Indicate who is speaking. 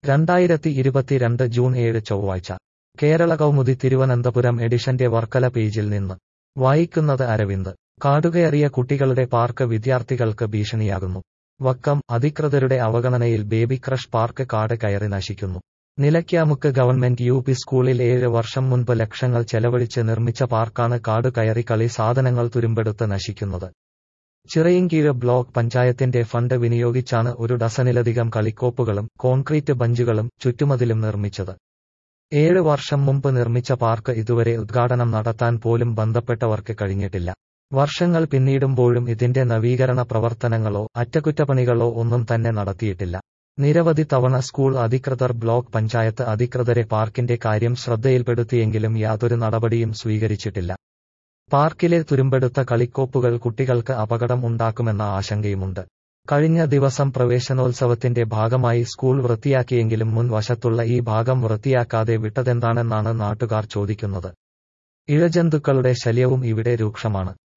Speaker 1: രണ്ടായിരത്തി ഇരുപത്തിരണ്ട് ജൂൺ ഏഴ് ചൊവ്വാഴ്ച കേരള കൗമുദി തിരുവനന്തപുരം എഡിഷന്റെ വർക്കല പേജിൽ നിന്ന് വായിക്കുന്നത് അരവിന്ദ് കാടുകയറിയ കുട്ടികളുടെ പാർക്ക് വിദ്യാർത്ഥികൾക്ക് ഭീഷണിയാകുന്നു വക്കം അധികൃതരുടെ അവഗണനയിൽ ബേബി ക്രഷ് പാർക്ക് കാട് കയറി നശിക്കുന്നു നിലയ്ക്കാമുക്ക് ഗവൺമെന്റ് യു പി സ്കൂളിൽ ഏഴ് വർഷം മുൻപ് ലക്ഷങ്ങൾ ചെലവഴിച്ച് നിർമ്മിച്ച പാർക്കാണ് കാട് കയറി കളി സാധനങ്ങൾ തുരുമ്പെടുത്ത് നശിക്കുന്നത് ചിറയിൻകീഴ് ബ്ലോക്ക് പഞ്ചായത്തിന്റെ ഫണ്ട് വിനിയോഗിച്ചാണ് ഒരു ഡസനിലധികം കളിക്കോപ്പുകളും കോൺക്രീറ്റ് ബഞ്ചുകളും ചുറ്റുമതിലും നിർമ്മിച്ചത് ഏഴ് വർഷം മുമ്പ് നിർമ്മിച്ച പാർക്ക് ഇതുവരെ ഉദ്ഘാടനം നടത്താൻ പോലും ബന്ധപ്പെട്ടവർക്ക് കഴിഞ്ഞിട്ടില്ല വർഷങ്ങൾ പിന്നിടുമ്പോഴും ഇതിന്റെ നവീകരണ പ്രവർത്തനങ്ങളോ അറ്റകുറ്റപ്പണികളോ ഒന്നും തന്നെ നടത്തിയിട്ടില്ല നിരവധി തവണ സ്കൂൾ അധികൃതർ ബ്ലോക്ക് പഞ്ചായത്ത് അധികൃതരെ പാർക്കിന്റെ കാര്യം ശ്രദ്ധയിൽപ്പെടുത്തിയെങ്കിലും യാതൊരു നടപടിയും സ്വീകരിച്ചിട്ടില്ല പാർക്കിലെ തുരുമ്പെടുത്ത കളിക്കോപ്പുകൾ കുട്ടികൾക്ക് അപകടം ഉണ്ടാക്കുമെന്ന ആശങ്കയുമുണ്ട് കഴിഞ്ഞ ദിവസം പ്രവേശനോത്സവത്തിന്റെ ഭാഗമായി സ്കൂൾ വൃത്തിയാക്കിയെങ്കിലും മുൻവശത്തുള്ള ഈ ഭാഗം വൃത്തിയാക്കാതെ വിട്ടതെന്താണെന്നാണ് നാട്ടുകാർ ചോദിക്കുന്നത് ഇഴജന്തുക്കളുടെ ശല്യവും ഇവിടെ രൂക്ഷമാണ്